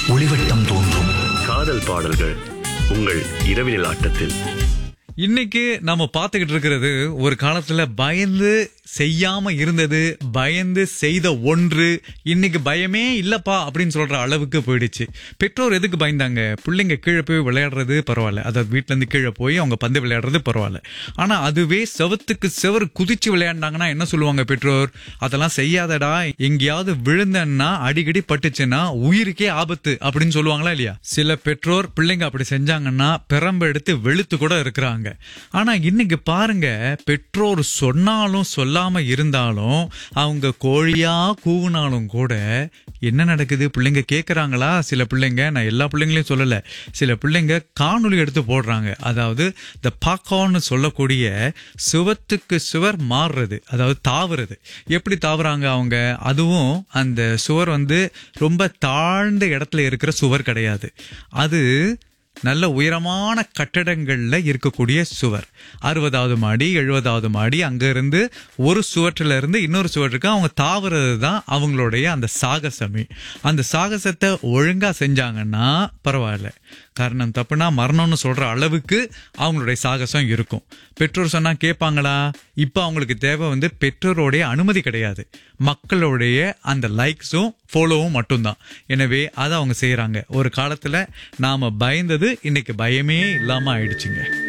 ஒளிவட்டம் தோன்றும் காதல் பாடல்கள் உங்கள் இரவினில் ஆட்டத்தில் இன்னைக்கு நம்ம பார்த்துக்கிட்டு இருக்கிறது ஒரு காலத்துல பயந்து செய்யாம இருந்தது பயந்து செய்த ஒன்று இன்னைக்கு பயமே இல்லப்பா அப்படின்னு சொல்ற அளவுக்கு போயிடுச்சு பெற்றோர் எதுக்கு பயந்தாங்க பிள்ளைங்க கீழே போய் விளையாடுறது பரவாயில்ல அதாவது வீட்ல இருந்து கீழே போய் அவங்க பந்து விளையாடுறது பரவாயில்ல ஆனா அதுவே செவத்துக்கு செவர் குதிச்சு விளையாண்டாங்கன்னா என்ன சொல்லுவாங்க பெற்றோர் அதெல்லாம் செய்யாதடா எங்கேயாவது விழுந்தன்னா அடிக்கடி பட்டுச்சுன்னா உயிருக்கே ஆபத்து அப்படின்னு சொல்லுவாங்களா இல்லையா சில பெற்றோர் பிள்ளைங்க அப்படி செஞ்சாங்கன்னா பெரம்பு எடுத்து வெளுத்து கூட இருக்கிறாங்க ஆனா இன்னைக்கு பாருங்க பெற்றோர் சொன்னாலும் சொல்லாம இருந்தாலும் அவங்க கோழியா கூவுனாலும் கூட என்ன நடக்குது பிள்ளைங்க கேக்குறாங்களா சில பிள்ளைங்க நான் எல்லா பிள்ளைங்களையும் சொல்லல சில பிள்ளைங்க காணொளி எடுத்து போடுறாங்க அதாவது இந்த பாக்கான்னு சொல்லக்கூடிய சுவத்துக்கு சுவர் மாறுறது அதாவது தாவுறது எப்படி தாவுறாங்க அவங்க அதுவும் அந்த சுவர் வந்து ரொம்ப தாழ்ந்த இடத்துல இருக்கிற சுவர் கிடையாது அது நல்ல உயரமான கட்டடங்கள்ல இருக்கக்கூடிய சுவர் அறுபதாவது மாடி எழுபதாவது மாடி அங்க இருந்து ஒரு சுவற்றில இருந்து இன்னொரு சுவற்றுக்கு அவங்க தாவுறது தான் அவங்களுடைய அந்த சாகசமே அந்த சாகசத்தை ஒழுங்கா செஞ்சாங்கன்னா பரவாயில்ல காரணம் தப்புனா மரணம்னு சொல்ற அளவுக்கு அவங்களுடைய சாகசம் இருக்கும் பெற்றோர் சொன்னா கேட்பாங்களா இப்ப அவங்களுக்கு தேவை வந்து பெற்றோருடைய அனுமதி கிடையாது மக்களுடைய அந்த லைக்ஸும் ஃபாலோவும் மட்டும்தான் எனவே அதை அவங்க செய்யறாங்க ஒரு காலத்துல நாம பயந்தது இன்னைக்கு பயமே இல்லாம ஆயிடுச்சுங்க